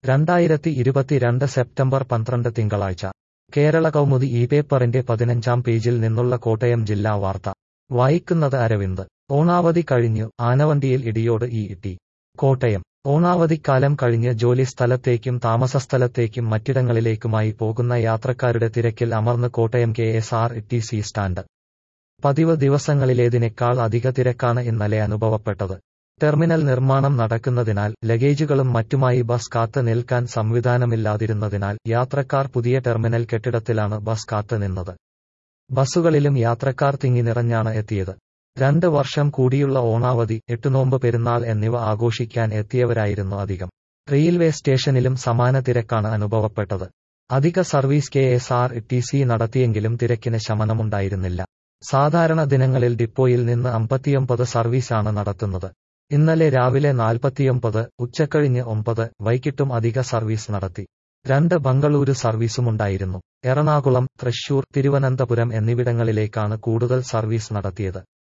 രണ്ടായിരത്തി ഇരുപത്തിരണ്ട് സെപ്റ്റംബർ പന്ത്രണ്ട് തിങ്കളാഴ്ച കേരള കൗമുദി ഈ പേപ്പറിന്റെ പതിനഞ്ചാം പേജിൽ നിന്നുള്ള കോട്ടയം ജില്ലാ വാർത്ത വായിക്കുന്നത് അരവിന്ദ് ഓണാവധി കഴിഞ്ഞു ആനവണ്ടിയിൽ ഇടിയോട് ഈ ഇട്ടി കോട്ടയം ഓണാവധിക്കാലം കഴിഞ്ഞ് ജോലി സ്ഥലത്തേക്കും താമസസ്ഥലത്തേക്കും മറ്റിടങ്ങളിലേക്കുമായി പോകുന്ന യാത്രക്കാരുടെ തിരക്കിൽ അമർന്ന് Kottayam K S R T C stand പതിവ് ദിവസങ്ങളിലേതിനേക്കാൾ അധിക തിരക്കാണ് ഇന്നലെ അനുഭവപ്പെട്ടത് ടെർമിനൽ നിർമ്മാണം നടക്കുന്നതിനാൽ ലഗേജുകളും മറ്റുമായി ബസ് കാത്ത് നിൽക്കാൻ സംവിധാനമില്ലാതിരുന്നതിനാൽ യാത്രക്കാർ പുതിയ ടെർമിനൽ കെട്ടിടത്തിലാണ് ബസ് കാത്ത് നിന്നത് ബസ്സുകളിലും യാത്രക്കാർ തിങ്ങി നിറഞ്ഞാണ് എത്തിയത് രണ്ട് വർഷം കൂടിയുള്ള ഓണാവധി എട്ടുനോമ്പ് പെരുന്നാൾ എന്നിവ ആഘോഷിക്കാൻ എത്തിയവരായിരുന്നു അധികം റെയിൽവേ സ്റ്റേഷനിലും സമാന തിരക്കാണ് അനുഭവപ്പെട്ടത് അധിക service K S R T C നടത്തിയെങ്കിലും തിരക്കിന് ശമനമുണ്ടായിരുന്നില്ല സാധാരണ ദിനങ്ങളിൽ ഡിപ്പോയിൽ നിന്ന് അമ്പത്തിയൊമ്പത് സർവീസാണ് നടത്തുന്നത് ഇന്നലെ രാവിലെ നാൽപ്പത്തിയൊമ്പത് ഉച്ചക്കഴിഞ്ഞ് ഒമ്പത് വൈകിട്ടും അധിക സർവീസ് നടത്തി രണ്ട് ബംഗളൂരു സർവീസുമുണ്ടായിരുന്നു എറണാകുളം തൃശൂർ തിരുവനന്തപുരം എന്നിവിടങ്ങളിലേക്കാണ് കൂടുതൽ സർവീസ് നടത്തിയത്